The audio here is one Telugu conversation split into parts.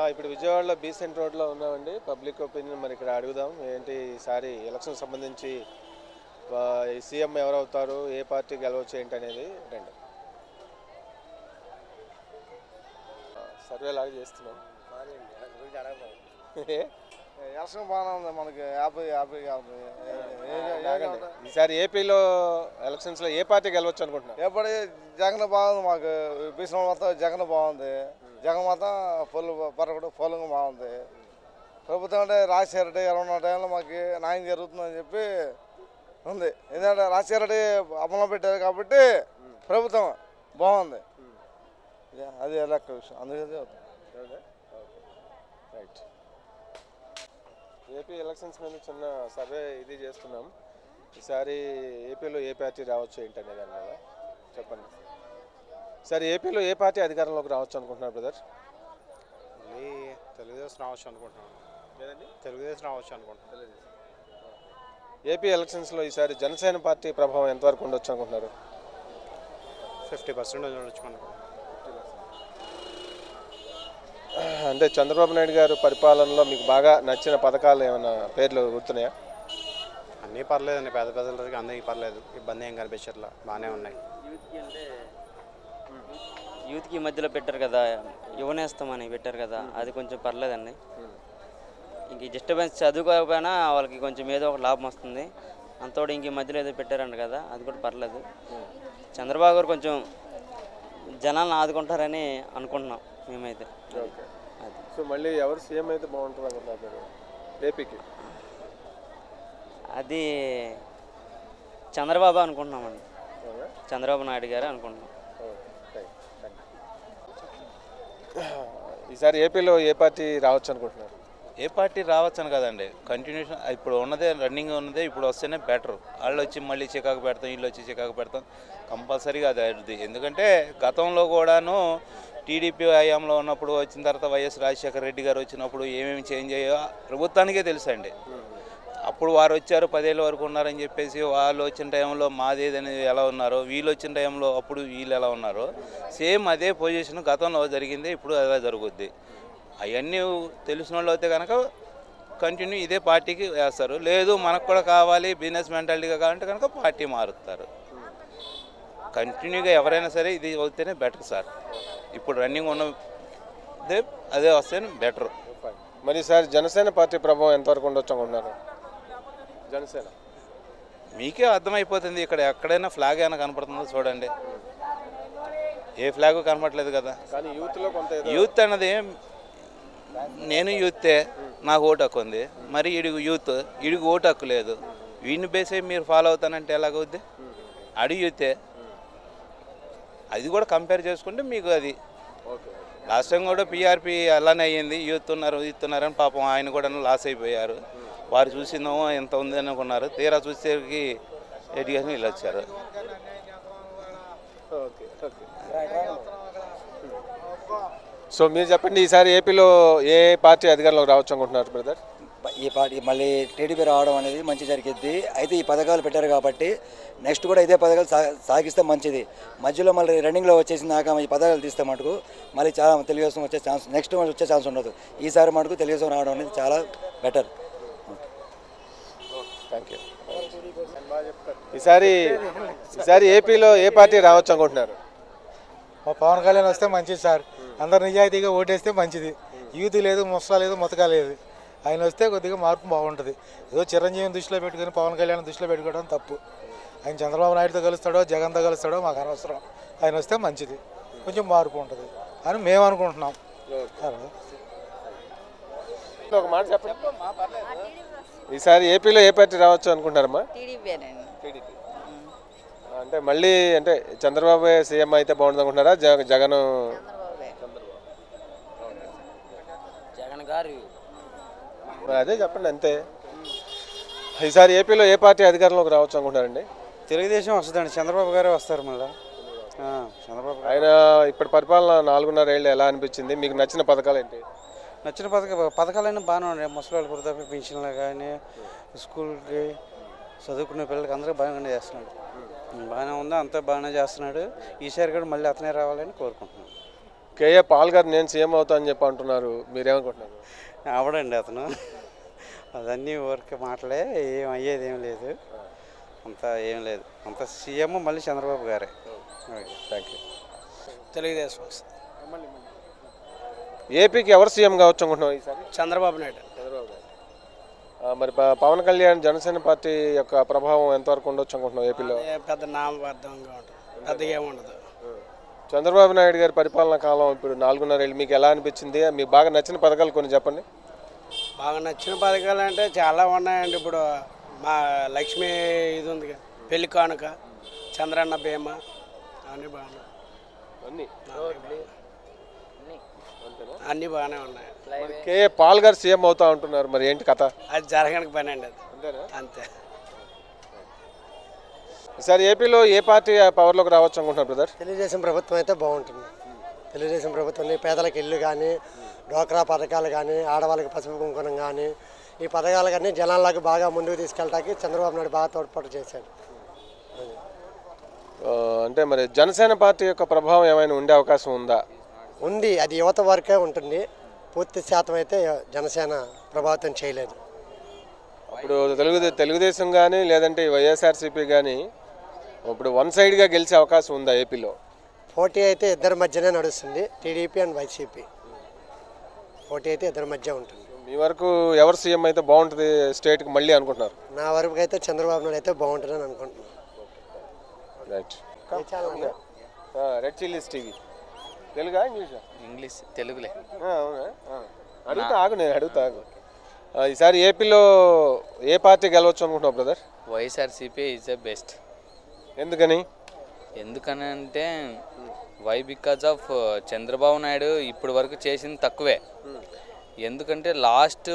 ఇప్పుడు విజయవాడలో బీసెంట్ రోడ్లో ఉన్నామండి పబ్లిక్ ఒపీనియన్ మరి ఇక్కడ అడుగుదాం ఏంటి ఈసారి ఎలక్షన్ సంబంధించి ఆ, ఈ సీఎం ఎవరవుతారు ఏ పార్టీ గెలవచ్చు ఏంటి అనేది రెండు సర్వే లాగా చేస్తున్నాం ఏ? ఎలక్షన్ బాగానే ఉంది మనకి యాభై యాభై యాభై ఆగండి. ఈసారి ఏపీలో ఎలక్షన్స్లో ఏ పార్టీ గెలవచ్చు అనుకుంటున్నారు ఎప్పటి జగన్ బాగుంది మాకు బీసీ మొత్తం జగన్ బాగుంది జగన్ మొత్తం ఫుల్ పరగడు ఫుల్గా బాగుంది ప్రభుత్వం అంటే రాజశేఖర రెడ్డి ఇరవై ఉన్న టైంలో మాకు న్యాయం జరుగుతుందని చెప్పి ఉంది ఎందుకంటే రాజశేఖర రెడ్డి అమలు పెట్టారు కాబట్టి ప్రభుత్వం బాగుంది ఇదే- అది లెక్క విషయం అందుకే రైట్ ఏపీ ఎలక్షన్స్ మీద చిన్న సర్వే ఇది చేస్తున్నాం ఈసారి ఏపీలో ఏ పార్టీ రావచ్చు ఏంటి అనే దాని మీద చెప్పండి సార్ ఏపీలో ఏ పార్టీ అధికారంలోకి రావచ్చు అనుకుంటున్నారు బ్రదర్ మళ్ళీ తెలుగుదేశం రావచ్చు అనుకుంటున్నాను లేదండి తెలుగుదేశం రావచ్చు అనుకుంటున్నాను ఏపీ ఎలక్షన్స్లో ఈసారి జనసేన పార్టీ ప్రభావం ఎంతవరకు ఉండొచ్చు అనుకుంటున్నారు ఫిఫ్టీ పర్సెంట్ ఉండొచ్చు మనకు అంటే చంద్రబాబు నాయుడు గారు పరిపాలనలో మీకు బాగా నచ్చిన పథకాలు ఏమైనా పేర్లు గుర్తున్నాయా అన్నీ పర్లేదండి పెద్ద పెద్దలకి అందరికీ పర్లేదు ఇబ్బంది ఏం కనిపించట్లా బాగానే ఉన్నాయి యూత్కి అంటే యూత్కి ఈ మధ్యలో పెట్టారు కదా యువనేస్తామని పెట్టారు కదా అది కొంచెం పర్లేదండి ఇంక డిస్టర్బెన్స్ చదువుకోకపోయినా వాళ్ళకి కొంచెం ఏదో ఒక లాభం వస్తుంది అంతోడు ఇంక ఈ మధ్యలో ఏదో పెట్టారంట కదా అది కూడా పర్లేదు చంద్రబాబు గారు కొంచెం జనాలను ఆదుకుంటారని అనుకుంటున్నాం మేమైతే ఓకే అది సో మళ్ళీ ఎవరు సీఎం అయితే బాగుంటుంది అనుకుంటున్నారు మీరు ఏపీకి అది చంద్రబాబు అనుకుంటున్నామండి అవునా? చంద్రబాబు నాయుడు గారు అనుకుంటున్నాం ఈసారి ఏపీలో ఏ పార్టీ రావచ్చు అనుకుంటున్నారు ఏ పార్టీ రావచ్చని కదండి కంటిన్యూషన్ ఇప్పుడు ఉన్నదే రన్నింగ్ ఉన్నదే ఇప్పుడు వస్తేనే బెటర్ వాళ్ళు వచ్చి మళ్ళీ చికాకు పెడతాం వీళ్ళు వచ్చి చికాకు పెడతాం కంపల్సరీగా అది అవుతుంది ఎందుకంటే గతంలో కూడాను టీడీపీ హయాంలో ఉన్నప్పుడు వచ్చిన తర్వాత వైఎస్ రాజశేఖర రెడ్డి గారు వచ్చినప్పుడు ఏమేమి చేంజ్ అయ్యో ప్రభుత్వానికే తెలుసండి అప్పుడు వారు వచ్చారు పదేళ్ళ వరకు ఉన్నారని చెప్పేసి వాళ్ళు వచ్చిన టైంలో మాదేదని ఎలా ఉన్నారో వీళ్ళు వచ్చిన టైంలో అప్పుడు వీళ్ళు ఎలా ఉన్నారో సేమ్ అదే పొజిషన్ గతంలో జరిగింది ఇప్పుడు అదే జరుగుద్ది అవన్నీ తెలిసిన వాళ్ళు అయితే కనుక కంటిన్యూ ఇదే పార్టీకి వేస్తారు లేదు మనకు కూడా కావాలి బిజినెస్ మెంటాలిటీగా కావాలంటే కనుక పార్టీ మారుతారు కంటిన్యూగా ఎవరైనా సరే ఇది అవుతేనే బెటర్ సార్ ఇప్పుడు రన్నింగ్ ఉన్నదే అదే వస్తేనే బెటర్ మరి ఈసారి జనసేన పార్టీ ప్రభావం ఎంతవరకు ఉండొచ్చు అనుకుంటున్నారు జనసేన మీకే అర్థమైపోతుంది ఇక్కడ ఎక్కడైనా ఫ్లాగ్ ఏమైనా కనపడుతుందో చూడండి ఏ ఫ్లాగ్ కనపడలేదు కదా కానీ యూత్లో కొంత ఏదో యూత్ అన్నది నేను యూతే నాకు ఓటు హక్కు ఉంది మరి ఇడుగు యూత్ ఇడుగు ఓటు హక్కు లేదు వీడిని బేస్ అయ్యి మీరు ఫాలో అవుతానంటే ఎలాగవుద్ది అడి యూతే అది కూడా కంపేర్ చేసుకుంటే మీకు అది ఓకే లాస్ట్ టైం కూడా పీఆర్పీ అలానే అయ్యింది యూత్ ఉన్నారు యూత్ ఉన్నారని పాపం ఆయన కూడా లాస్ అయిపోయారు వారు చూసిందేమో ఎంత ఉంది అనుకున్నారు తీరా చూసేసరికి ఎడ్యుకేషన్ వీళ్ళు వచ్చారు ఓకే ఓకే సో మీరు చెప్పండి ఈసారి ఏపీలో ఏ పార్టీ అధికారంలోకి రావచ్చు అనుకుంటున్నారు బ్రదర్ ఈ పార్టీ మళ్ళీ టీడీపీ రావడం అనేది మంచి జరిగిద్ది అయితే ఈ పథకాలు పెట్టారు కాబట్టి నెక్స్ట్ కూడా ఇదే పథకాలు సా సాగిస్తే మంచిది మధ్యలో మళ్ళీ రన్నింగ్లో వచ్చేసినాక ఈ పథకాలు తీస్తే మటుకు మళ్ళీ చాలా తెలుగుదేశం వచ్చే ఛాన్స్ నెక్స్ట్ వచ్చే ఛాన్స్ ఉండదు ఈసారి మటుకు తెలుగుదేశం రావడం అనేది చాలా బెటర్ థ్యాంక్ యూ ఈసారి ఈసారి ఏపీలో ఏ పార్టీ రావచ్చు అనుకుంటున్నారు మా పవన్ కళ్యాణ్ వస్తే మంచిది సార్ అందరు నిజాయితీగా ఓటేస్తే మంచిది యూత్ లేదు ముసలా లేదు ముతక లేదు ఆయన వస్తే కొద్దిగా మార్పు బాగుంటుంది ఏదో చిరంజీవిని దృష్టిలో పెట్టుకుని పవన్ కళ్యాణ్ దృష్టిలో పెట్టుకోవడం తప్పు ఆయన చంద్రబాబు నాయుడుతో కలుస్తాడో జగన్తో కలుస్తాడో మాకు అనవసరం ఆయన వస్తే మంచిది కొంచెం మార్పు ఉంటుంది అని మేము అనుకుంటున్నాం ఒక మాట చెప్పండి ఈసారి ఏపీలో ఏ పార్టీ రావచ్చు అనుకుంటారమ్మా టీడీపీనండి టీడీపీ అంటే మళ్ళీ అంటే చంద్రబాబు సీఎం అయితే బాగుంటుంది అనుకుంటున్నారా జగ జగన్ చంద్రబాబే జగన్ గారు మరి అదే చెప్పండి అంతే ఈసారి ఏపీలో ఏ పార్టీ అధికారంలోకి రావచ్చు అనుకుంటారండి తెలుగుదేశం వస్తుందండి చంద్రబాబు గారే వస్తారు మళ్ళీ చంద్రబాబు ఆయన ఇప్పటి పరిపాలన నాలుగున్నర ఏళ్ళు ఎలా అనిపించింది మీకు నచ్చిన పథకాలు ఏంటి నచ్చిన పథక పథకాలన్నీ బాగానే ఉన్నాయి ముసలి వృద్ధాప్య పెన్షన్లు కానీ స్కూల్కి చదువుకునే పిల్లలకి అందరికీ బాగానే చేస్తున్నాడు బాగానే ఉంది అంతా బాగానే చేస్తున్నాడు ఈసారి కూడా మళ్ళీ అతనే రావాలని కోరుకుంటున్నాను కేఏ పాల్ గారు నేను సీఎం అవుతా అని చెప్పి అంటున్నారు మీరేమనుకుంటున్నారు అవడండి అతను అదన్నీ ఊరికే మాటలే ఏం అయ్యేది ఏం లేదు అంత ఏం లేదు అంత సీఎం మళ్ళీ చంద్రబాబు గారే ఓకే థ్యాంక్ యూ తెలుగుదేశం వస్తుంది ఏపీకి ఎవరు సీఎం కావచ్చు అనుకుంటున్నావు ఈసారి చంద్రబాబు నాయుడు చంద్రబాబు నాయుడు ఆ, మరి ప- పవన్ కళ్యాణ్ జనసేన పార్టీ యొక్క ప్రభావం ఎంతవరకు ఉండొచ్చు అనుకుంటున్నావు ఏపీలో ఏ పెద్ద నామబద్ధంగా ఉంటుంది పెద్దగా ఏమి ఉండదు చంద్రబాబు నాయుడు గారి పరిపాలనా కాలం ఇప్పుడు నాలుగున్నర ఏళ్ళు మీకు ఎలా అనిపించింది మీకు బాగా నచ్చిన పథకాలు కొన్ని చెప్పండి బాగా నచ్చిన పథకాలు అంటే చాలా ఉన్నాయండి ఇప్పుడు మా లక్ష్మి ఇది ఉంది కదా, పెళ్లి కానుక చంద్రన్న బీమా అన్నీ బాగానే అన్ని అన్నీ బాగానే ఉన్నాయి మరి కేఏ పాల్ గారు సీఎం అవుతా ఉంటున్నారు మరి ఏంటి కథ అది జరగని పని అండి అది అంతేనా అంతే ఈసారి ఏపీలో ఏ పార్టీ పవర్లోకి రావచ్చు అనుకుంటున్నారు బ్రదర్ తెలుగుదేశం ప్రభుత్వం అయితే బాగుంటుంది తెలుగుదేశం ప్రభుత్వం పేదలకు ఇల్లు కానీ డోక్రా పథకాలు కానీ ఆడవాళ్ళకి పసుపు కుంకుమం కానీ ఈ పథకాలు కానీ జనాలకు బాగా ముందుకు తీసుకెళ్ళటానికి చంద్రబాబు నాయుడు బాగా తోడ్పాటు చేశాడు ఆ, అంటే మరి జనసేన పార్టీ యొక్క ప్రభావం ఏమైనా ఉండే అవకాశం ఉందా ఉంది అది యువత వరకే ఉంటుంది పూర్తి శాతం అయితే జనసేన ప్రభావితం చేయలేదు ఇప్పుడు తెలుగు తెలుగుదేశం కానీ లేదంటే వైఎస్ఆర్సీపీ కానీ ఇప్పుడు వన్ సైడ్గా గెలిచే అవకాశం ఉందా ఏపీలో పోటీ అయితే ఇద్దరి మధ్యనే నడుస్తుంది టీడీపీ అండ్ వైసీపీ పోటీ అయితే ఇద్దరి మధ్య ఉంటుంది మీ వరకు ఎవరు సీఎం అయితే బాగుంటుంది స్టేట్కి మళ్ళీ అనుకుంటున్నారు నా వరకు అయితే చంద్రబాబు నాయుడు అయితే బాగుంటుందని అనుకుంటున్నాను రైట్ ఏ ఛానల్ అన్నా? రెడ్ చిల్లీస్ టీవీ తెలుగా ఇంగ్లీషా ఇంగ్లీష్ తెలుగులే ఆ, అవునా ఆ. అడుగుతా ఆగు నేను అడుగుతా ఆగు ఆ, ఈసారి ఏపీలో ఏ పార్టీ గెలవచ్చు అనుకుంటున్నావు brother YSRCP is the best ఎందుకని ఎందుకని అంటే why because of Chandrababu Naidu ఇప్పటి వరకు చేసింది తక్కువే ఎందుకంటే లాస్ట్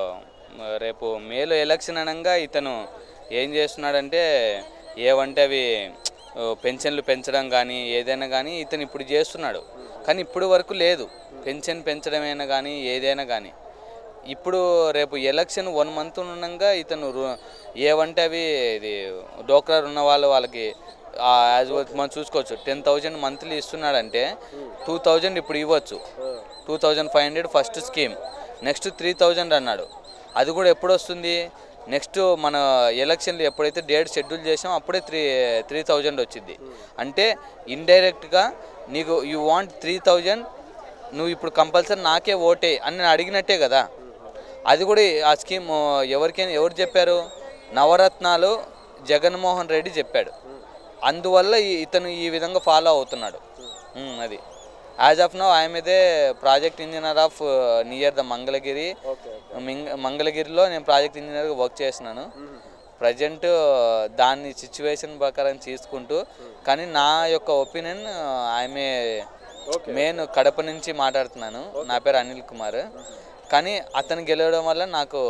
రేపు మేలో ఎలక్షన్ అనగా ఇతను ఏం చేస్తున్నాడంటే ఏవంటే అవి ఆ, పెన్షన్లు పెంచడం కానీ ఏదైనా కానీ ఇతను ఇప్పుడు చేస్తున్నాడు కానీ ఇప్పుడు వరకు లేదు పెన్షన్ పెంచడమైనా కానీ ఏదైనా కానీ ఇప్పుడు రేపు ఎలక్షన్ వన్ మంత్ ఉండగా ఇతను రు- ఏవంటే అవి ఇది డోక్రా ఉన్న వాళ్ళు వాళ్ళకి యాజ్ మనం చూసుకోవచ్చు టెన్ థౌజండ్ మంత్లీ ఇస్తున్నాడంటే టూ థౌజండ్ ఇప్పుడు ఇవ్వచ్చు two thousand five hundred first scheme next three thousand అన్నాడు అది కూడా ఎప్పుడు వస్తుంది నెక్స్ట్ మన ఎలక్షన్లు ఎప్పుడైతే డేట్ షెడ్యూల్ చేసామో అప్పుడే త్రీ త్రీ థౌజండ్ వచ్చింది అంటే ఇండైరెక్ట్గా నీకు యూ వాంట్ త్రీ థౌజండ్ నువ్వు ఇప్పుడు కంపల్సరీ నాకే ఓటే అని నేను అడిగినట్టే కదా అది కూడా ఆ స్కీమ్ ఎవరికైనా ఎవరు చెప్పారు నవరత్నాలు జగన్మోహన్ రెడ్డి చెప్పాడు అందువల్ల ఈ- ఇతను ఈ విధంగా ఫాలో అవుతున్నాడు ఉమ్, అది యాజ్ ఆఫ్ నో ఐఎమ్ ఇదే project engineer of near the Mangalagiri మింగ- మంగళగిరిలో నేను ప్రాజెక్ట్ ఇంజనీర్గా వర్క్ చేస్తున్నాను ప్రజెంట్ దాన్ని సిచ్యువేషన్ ప్రకారం తీసుకుంటూ కానీ నా యొక్క ఒపీనియన్ ఆమె మెయిన్ కడప నుంచి మాట్లాడుతున్నాను నా పేరు అనిల్ కుమార్ కానీ అతను గెలవడం వల్ల నాకు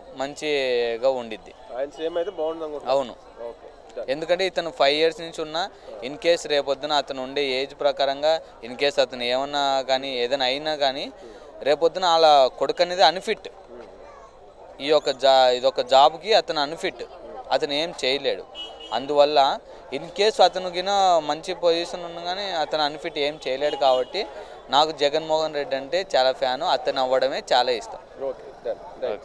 మంచిగా ఉండిద్ది ఆయన సీఎం అయితే బాగుంది అనుకుంటున్నాను అవును ఓకే ఎందుకంటే ఇతను ఫైవ్ ఇయర్స్ నుంచి ఉన్న ఇన్ కేస్ రేపొద్దున అతను ఉండే ఏజ్ ప్రకారంగా ఇన్ కేస్ అతను ఏమన్నా కానీ ఏదైనా అయినా కానీ రేపొద్దున వాళ్ళ కొడుకు అనేది అన్ఫిట్ ఈ యొక్క జా ఇదొక జాబ్కి అతను అన్ఫిట్ అతను ఏం చేయలేడు అందువల్ల ఇన్ కేసు అతను గిన మంచి పొజిషన్ ఉన్న కానీ అతను అన్ఫిట్ ఏం చేయలేడు కాబట్టి నాకు జగన్మోహన్ రెడ్డి అంటే చాలా ఫ్యాను అతను అవ్వడమే చాలా ఇష్టం ఓకే డన్ రైట్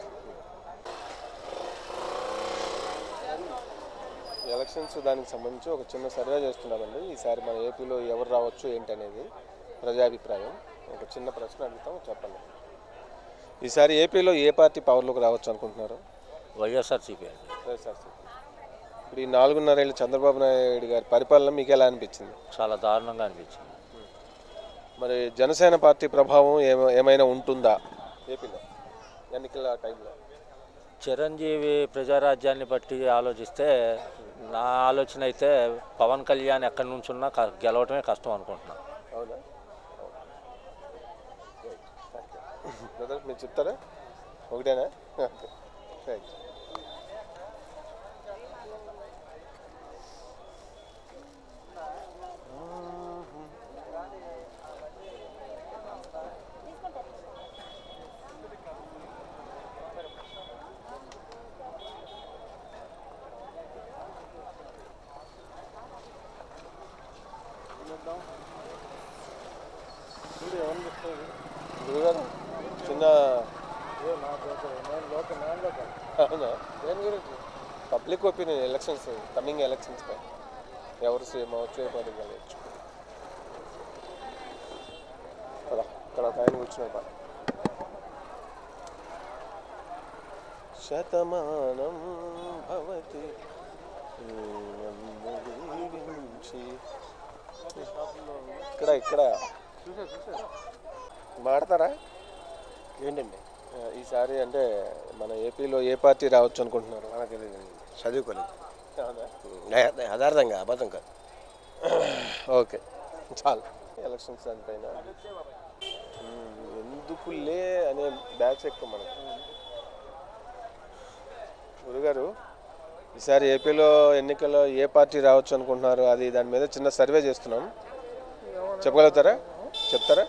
ఎలక్షన్స్ దానికి సంబంధించి ఒక చిన్న సర్వే చేస్తున్నామండి ఈసారి మన ఏపీలో ఎవరు రావచ్చు ఏంటనేది ప్రజాభిప్రాయం ఒక చిన్న ప్రశ్న అడుగుతాం చెప్పండి ఈసారి ఏపీలో ఏ పార్టీ పవర్లోకి రావచ్చు అనుకుంటున్నారు వైఎస్ఆర్సీపీ అండి వైఎస్ఆర్సీపీ ఇప్పుడు ఈ నాలుగున్నరేళ్ళు చంద్రబాబు నాయుడు గారి పరిపాలన మీకు ఎలా అనిపించింది చాలా దారుణంగా అనిపించింది మరి జనసేన పార్టీ ప్రభావం ఏమ ఏమైనా ఉంటుందా ఏపీలో ఎన్నికల టైంలో చిరంజీవి ప్రజారాజ్యాన్ని బట్టి ఆలోచిస్తే నా ఆలోచన అయితే పవన్ కళ్యాణ్ ఎక్కడి నుంచి ఉన్నా క- గెలవటమే కష్టం అనుకుంటున్నాను అవునా బ్రదర్ మీరు చెప్తారా ఒకటేనా ఓకే రైట్ అవునా దేని గురించి public opinion elections coming elections పై ఎవరు సీఎం అవ్వచ్చు ఏ పార్టీ కలవచ్చు ఇక్కడ ఒక ఆయన కూర్చున్నాడు శతమానం భవతి నన్ను దీవించి. ఇక్కడ ఇక్కడ మాడతారా ఏంటండి ఆ, ఈసారి అంటే మన ఏపీలో ఏ పార్టీ రావచ్చు అనుకుంటున్నారు మనకు తెలియదు చదువుకోలేదు అవునా యథార్థంగా అబద్ధం కాదు ఓకే చాలు ఎలక్షన్స్ దానిపైన ఉమ్, ఎందుకులే అనే బ్యాచ్ ఎక్కువ మనకు గురుగారు ఈసారి ఏపీలో ఎన్నికల్లో ఏ పార్టీ రావచ్చు అనుకుంటున్నారు అది దాని మీద చిన్న సర్వే చేస్తున్నాం చెప్పగలుగుతారా చెప్తారా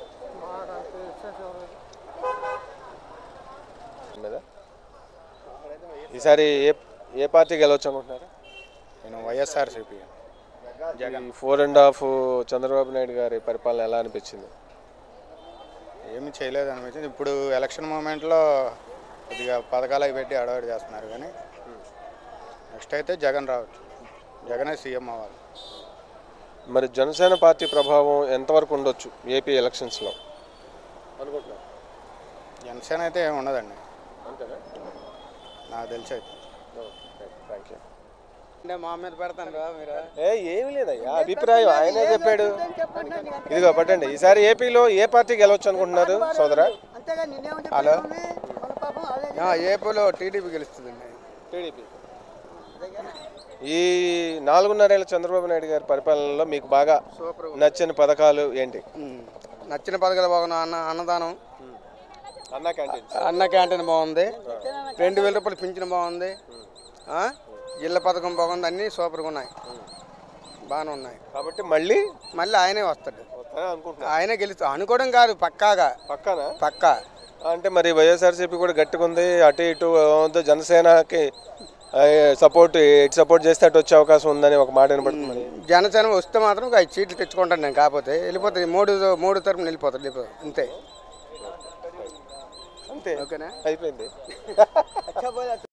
మీద ఈసారి ఏ ఏ పార్టీ గెలవచ్చు అనుకుంటున్నారు నేను వైఎస్ఆర్సీపీ ఈ four and half Chandrababu Naidu గారి పరిపాలన ఎలా అనిపించింది ఏమి చేయలేదు అనిపించింది ఇప్పుడు ఎలక్షన్ మూమెంట్లో కొద్దిగా పథకాలు అవి పెట్టి అడవాడు చేస్తున్నారు కానీ నెక్స్ట్ అయితే జగన్ రావచ్చు జగనే సీఎం అవ్వాలి మరి జనసేన పార్టీ ప్రభావం ఎంతవరకు ఉండొచ్చు ఏపీ ఎలక్షన్స్లో అనుకుంటున్నారు జనసేన అయితే ఏమి ఉండదండి అంతేనా నాకు తెలిసి అయితే థ్యాంక్ యూ అంటే మా మీద పెడతాను రా మీరు ఏ ఏమి లేదయ్యా అభిప్రాయం ఆయనే చెప్పాడు ఇదిగో పట్టండి ఈసారి ఏపీలో ఏ పార్టీ గెలవచ్చు అనుకుంటున్నారు సోదరా హలో ఏపీలో టీడీపీ గెలుస్తుందండి టీడీపీ ఈ నాలుగున్నరేళ్ళ చంద్రబాబు నాయుడు గారి పరిపాలనలో మీకు బాగా నచ్చిన పథకాలు ఏంటి నచ్చిన పథకాలు బాగున్నా అన్న అన్నదానం అన్నా క్యాంటీన్ అన్న క్యాంటీన్ బాగుంది రెండు వేల రూపాయలు పింఛన్ బాగుంది ఆ? ఇళ్ళ పథకం బాగుంది అన్నీ సూపర్గా ఉన్నాయి బాగానే ఉన్నాయి కాబట్టి మళ్ళీ మళ్ళీ ఆయనే వస్తాడు వస్తానని అనుకుంటున్నా ఆయనే గెలుస్తా అనుకోవడం కాదు పక్కాగా పక్కానా పక్కా అంటే మరి వైఎస్ఆర్సీపీ కూడా గట్టిగా ఉంది అటు ఇటు ఉంది జనసేనకి సపోర్ట్ ఇటు సపోర్ట్ చేస్తే అటు వచ్చే అవకాశం ఉందని ఒక మాట వినపడుతుంది మరి. జనసేన వస్తే మాత్రం ఐదు సీట్లు తెచ్చుకుంటాను నేను కాకపోతే వెళ్ళిపోతుంది మూడు మూడు తరపున వెళ్ళిపోతాడు వెళ్ళిపోతాడు అంతే అంతే ఓకేనా అయిపోయింది